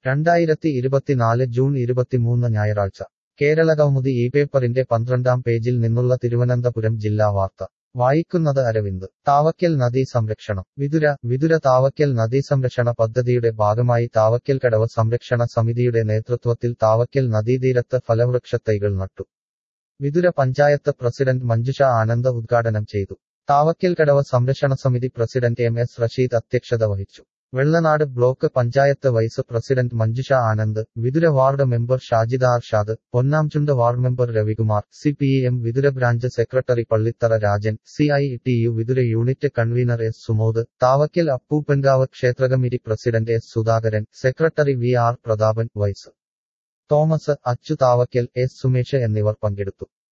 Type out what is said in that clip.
രണ്ടായിരത്തി ഇരുപത്തിനാല് ജൂൺ ഇരുപത്തിമൂന്ന് ഞായറാഴ്ച കേരള കൗമുദി ഈ പേപ്പറിന്റെ പന്ത്രണ്ടാം പേജിൽ നിന്നുള്ള തിരുവനന്തപുരം ജില്ലാ വാർത്ത വായിക്കുന്നത് അരവിന്ദ് താവക്കൽ നദീ സംരക്ഷണം വിതുര വിതുര താവക്കൽ നദീ സംരക്ഷണ പദ്ധതിയുടെ ഭാഗമായി താവക്കൽ കടവ് സംരക്ഷണ സമിതിയുടെ നേതൃത്വത്തിൽ താവക്കൽ നദീതീരത്ത് ഫലവൃക്ഷത്തൈകൾ നട്ടു വിതുര പഞ്ചായത്ത് പ്രസിഡന്റ് മഞ്ജുഷ ആനന്ദ് ഉദ്ഘാടനം ചെയ്തു താവക്കൽ കടവ് സംരക്ഷണ സമിതി പ്രസിഡന്റ് എം എസ് റഷീദ് അധ്യക്ഷത വഹിച്ചു Vellanad block panchayat vice president Manjusha Anand Vithura ward member Shajida Arshad Ponnamchund ward member Ravikumar C P M Vithura branch secretary Pallithara Rajan C I T U Vithura unit convener S Sumod Thavakkal Appooppankavu ക്ഷേത്രകമ്മിറ്റി president S Sudhakaran secretary V R Prathapan vice Thomas Achu Thavakkal S Sumesh എന്നിവർ പങ്കെടുത്തു